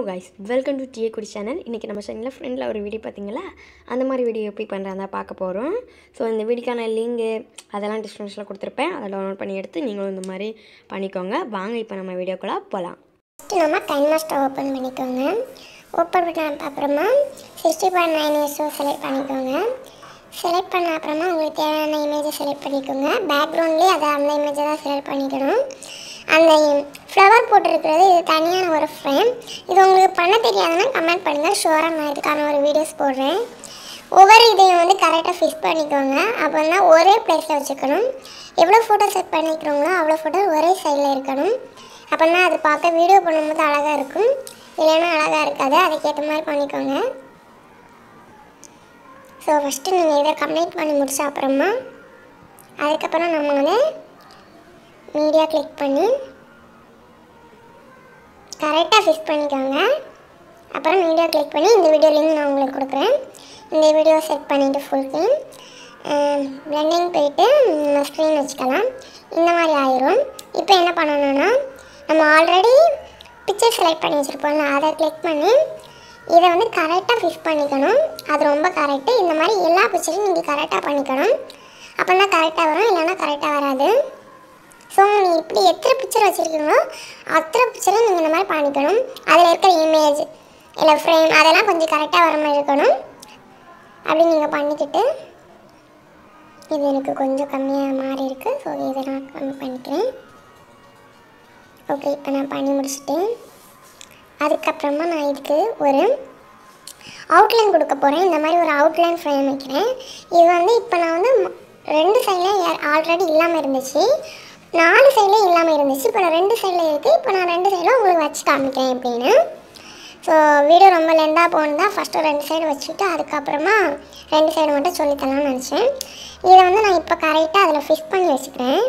guys welcome to டிஏ குடி channel இன்றைக்கி நம்ம சேனலில் ஃப்ரெண்டில் ஒரு வீடியோ பார்த்தீங்களா அந்த மாதிரி வீடியோ எப்படி பண்ணுறதா பார்க்க போகிறோம் ஸோ இந்த வீடியோக்கான லிங்கு அதெல்லாம் டிஸ்கிரிப்ஷனில் கொடுத்துருப்பேன் அதை டவுன்லோட் பண்ணி எடுத்து நீங்களும் இந்த மாதிரி பண்ணிக்கோங்க வாங்க இப்போ நம்ம வீடியோக்குள்ளே போகலாம் ஃபஸ்ட்டு நம்ம டைம் மாஸ்டர் ஓப்பன் பண்ணிக்கோங்க ஓப்பன் பண்ண அப்புறமா சிக்ஸ்டி பாயிண்ட் நைன் இயர்ஸோ செலக்ட் பண்ணிக்கோங்க செலக்ட் பண்ண அப்புறமா உங்களுக்கு தேவையான இமேஜை செலக்ட் பண்ணிக்கோங்க பேக்ரவுண்ட்லேயே அதை அந்த இமேஜை தான் செலக்ட் பண்ணிக்கணும் அந்த ஃப்ளவர் போட்டிருக்கிறது இது தனியான ஒரு ஃப்ரேம் இது உங்களுக்கு பண்ண தெரியாதுன்னா கமெண்ட் பண்ணுங்கள் ஷுவராக நான் இதுக்கான ஒரு வீடியோஸ் போடுறேன் ஒவ்வொரு இதையும் வந்து கரெக்டாக ஃபிக்ஸ் பண்ணிக்கோங்க அப்போ தான் ஒரே பிளேஸில் வச்சுக்கணும் எவ்வளோ ஃபோட்டோ செட் பண்ணிக்கிறோங்களோ அவ்வளோ ஃபோட்டோ ஒரே சைடில் இருக்கணும் அப்போனா அது பார்க்க வீடியோ பண்ணும்போது அழகாக இருக்கும் இல்லைன்னா அழகாக இருக்காது அதுக்கேற்ற மாதிரி பண்ணிக்கோங்க ஸோ ஃபஸ்ட்டு நீங்கள் இதை கம்ப்ளீட் பண்ணி முடிச்ச அப்புறமா அதுக்கப்புறம் நம்ம வந்து மீடியா கிளிக் பண்ணி கரெக்டாக ஃபிக்ஸ் பண்ணிக்கோங்க அப்புறம் மீடியா கிளிக் பண்ணி இந்த வீடியோ லிங்க் நான் உங்களுக்கு கொடுக்குறேன் இந்த வீடியோ செட் பண்ணிவிட்டு ஃபுல் ஸ்க்ரீன் பிளெண்டிங் போயிட்டு நம்ம ஸ்க்ரீன் வச்சுக்கலாம் இந்த மாதிரி ஆயிரும் இப்போ என்ன பண்ணணும்னா நம்ம ஆல்ரெடி பிக்சர் செலக்ட் பண்ணி வச்சுருப்போம்ல அதை கிளிக் பண்ணி இதை வந்து கரெக்டாக ஃபிக்ஸ் பண்ணிக்கணும் அது ரொம்ப கரெக்டு இந்த மாதிரி எல்லா பிக்சரையும் நீங்கள் கரெக்டாக பண்ணிக்கணும் அப்போ தான் கரெக்டாக வரும் இல்லைன்னா கரெக்டாக வராது ஸோ நீங்கள் இப்படி எத்தனை பிக்சர் வச்சுருக்கீங்களோ அத்தனை பிக்சரும் நீங்கள் இந்த மாதிரி பண்ணிக்கணும் அதில் இருக்கிற இமேஜ் இல்லை ஃப்ரேம் அதெல்லாம் கொஞ்சம் கரெக்டாக வர மாதிரி இருக்கணும் அப்படி நீங்கள் பண்ணிக்கிட்டு இது எனக்கு கொஞ்சம் கம்மியாக மாறி இருக்குது ஸோ இதை நான் கம்மி பண்ணிக்கிறேன் ஓகே இப்போ நான் பண்ணி முடிச்சிட்டேன் அதுக்கப்புறமா நான் இதுக்கு ஒரு அவுட்லைன் கொடுக்க போகிறேன் இந்த மாதிரி ஒரு அவுட்லைன் ஃப்ரேம் வைக்கிறேன் இது வந்து இப்போ நான் வந்து ம- ரெண்டு சைடில் ஆல்ரெடி இல்லாமல் இருந்துச்சு நாலு சைடில் இல்லாமல் இருந்துச்சு இப்போ நான் ரெண்டு சைடில் இருக்குது இப்போ நான் ரெண்டு சைடில் உங்களுக்கு வச்சு காமிக்கிறேன் எப்படின்னு ஸோ வீடியோ ரொம்ப லெந்தாக போகணும் தான் ஃபஸ்ட்டு ரெண்டு சைடு வச்சுட்டு அதுக்கப்புறமா ரெண்டு சைடு மட்டும் சொல்லித்தரலாம்னு நினச்சேன் இதை வந்து நான் இப்போ கரெக்டாக அதில் ஃபிக்ஸ் பண்ணி வச்சுக்கிறேன்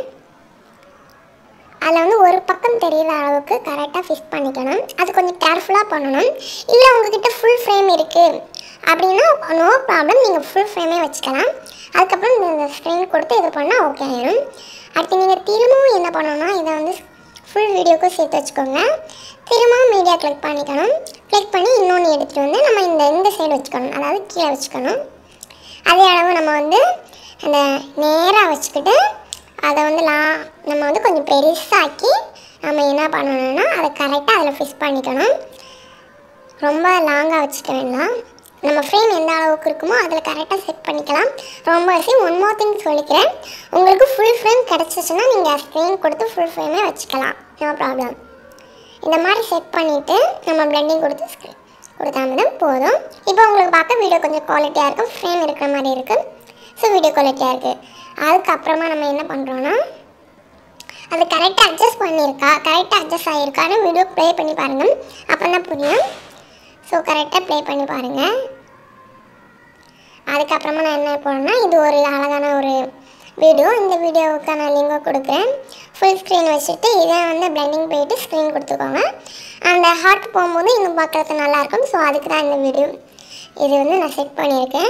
அதில் வந்து ஒரு பக்கம் தெரியிற அளவுக்கு கரெக்டாக ஃபிக்ஸ் பண்ணிக்கணும் அது கொஞ்சம் கேர்ஃபுல்லாக பண்ணணும் இல்லை உங்ககிட்ட ஃபுல் ஃப்ரேம் இருக்குது அப்படின்னா நோ ப்ராப்ளம் நீங்கள் ஃபுல் ஃப்ரேமே வச்சுக்கலாம் அதுக்கப்புறம் இந்த ஸ்க்ரீன் கொடுத்து இது பண்ணால் ஓகே ஆயிடும் அடுத்து நீங்கள் திரும்பவும் என்ன பண்ணணும்னா இதை வந்து ஃபுல் வீடியோக்கும் சேர்த்து வச்சுக்கோங்க திரும்பவும் மீடியா கிளிக் பண்ணிக்கணும் கிளிக் பண்ணி இன்னொன்று எடுத்துகிட்டு வந்து நம்ம இந்த இந்த சைடு வச்சுக்கணும் அதாவது கீழே வச்சுக்கணும் அதே அளவு நம்ம வந்து அந்த நேராக வச்சுக்கிட்டு அதை வந்து லா நம்ம வந்து கொஞ்சம் பெருசாக்கி நம்ம என்ன பண்ணணும்னா அதை கரெக்டாக அதில் ஃபிக்ஸ் பண்ணிக்கணும் ரொம்ப லாங்காக வச்சுக்க வேண்டாம் நம்ம ஃப்ரேம் எந்த அளவுக்கு இருக்குமோ அதில் கரெக்டாக செட் பண்ணிக்கலாம் ரொம்ப விஷயம் ஒன் மோர் திங் சொல்லிக்கிறேன் உங்களுக்கு ஃபுல் ஃப்ரேம் கிடச்சிச்சுன்னா நீங்கள் ஸ்க்ரீன் கொடுத்து ஃபுல் ஃப்ரேமே வச்சுக்கலாம் நோ ப்ராப்ளம் இந்த மாதிரி செட் பண்ணிவிட்டு நம்ம பிளெண்டிங் கொடுத்து ஸ்க்ரீன் கொடுத்தாமதான் போதும் இப்போ உங்களுக்கு பார்க்க வீடியோ கொஞ்சம் குவாலிட்டியாக இருக்கும் ஃப்ரேம் இருக்கிற மாதிரி இருக்குது ஸோ வீடியோ குவாலிட்டியாக இருக்குது அதுக்கப்புறமா நம்ம என்ன பண்ணுறோன்னா அது கரெக்டாக அட்ஜஸ்ட் பண்ணியிருக்கா கரெக்டாக அட்ஜஸ்ட் ஆகிருக்கான்னு வீடியோ ப்ளே பண்ணி பாருங்கள் அப்போ தான் புரியும் ஸோ கரெக்டாக ப்ளே பண்ணி பாருங்கள் அதுக்கப்புறமா நான் என்ன பண்ணேன்னா இது ஒரு அழகான ஒரு வீடியோ இந்த வீடியோவுக்கான லிங்கை கொடுக்குறேன் ஃபுல் ஸ்க்ரீன் வச்சுட்டு இதை வந்து பிளெண்டிங் போயிட்டு ஸ்க்ரீன் கொடுத்துக்கோங்க அந்த ஹார்ட் போகும்போது இன்னும் பார்க்குறது நல்லாயிருக்கும் ஸோ அதுக்கு தான் இந்த வீடியோ இது வந்து நான் செட் பண்ணியிருக்கேன்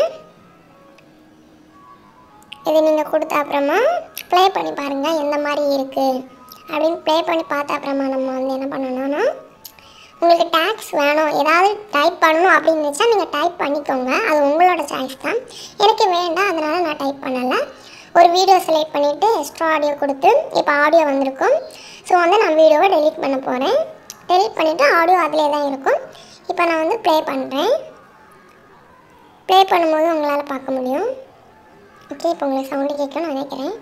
இது நீங்கள் கொடுத்த அப்புறமா ப்ளே பண்ணி பாருங்கள் எந்த மாதிரி இருக்குது அப்படின்னு ப்ளே பண்ணி பார்த்த அப்புறமா நம்ம வந்து என்ன பண்ணணும்னா உங்களுக்கு டேக்ஸ் வேணும் ஏதாவது டைப் பண்ணணும் அப்படின்னு நினச்சா நீங்கள் டைப் பண்ணிக்கோங்க அது உங்களோட சாய்ஸ் தான் எனக்கு வேண்டாம் அதனால் நான் டைப் பண்ணலை ஒரு வீடியோ செலக்ட் பண்ணிவிட்டு எக்ஸ்ட்ரா ஆடியோ கொடுத்து இப்போ ஆடியோ வந்திருக்கும் ஸோ வந்து நான் வீடியோவை டெலீட் பண்ண போகிறேன் டெலீட் பண்ணிவிட்டு ஆடியோ அதிலே தான் இருக்கும் இப்போ நான் வந்து ப்ளே பண்ணுறேன் ப்ளே பண்ணும்போது உங்களால் பார்க்க முடியும் ஓகே இப்போ உங்களுக்கு சவுண்டு கேட்கணும்னு நினைக்கிறேன்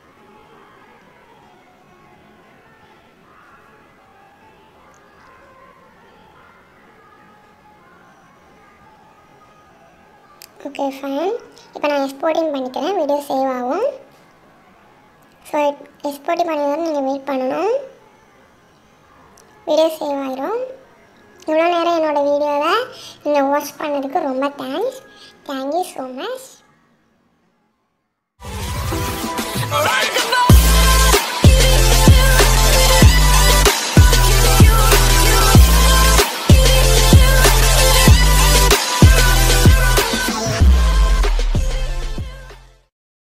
ஓகே ஃபைன் இப்போ நான் எக்ஸ்போர்ட்டிங் பண்ணிக்கிறேன் வீடியோ சேவ் ஆகும் ஸோ எக்ஸ்போர்ட்டிங் பண்ணி நீங்கள் வெயிட் பண்ணணும் வீடியோ சேவ் ஆயிரும் இவ்வளோ நேரம் என்னோடய வீடியோவை நீங்கள் வாட்ச் பண்ணதுக்கு ரொம்ப தேங்க்ஸ் தேங்க்யூ ஸோ மச்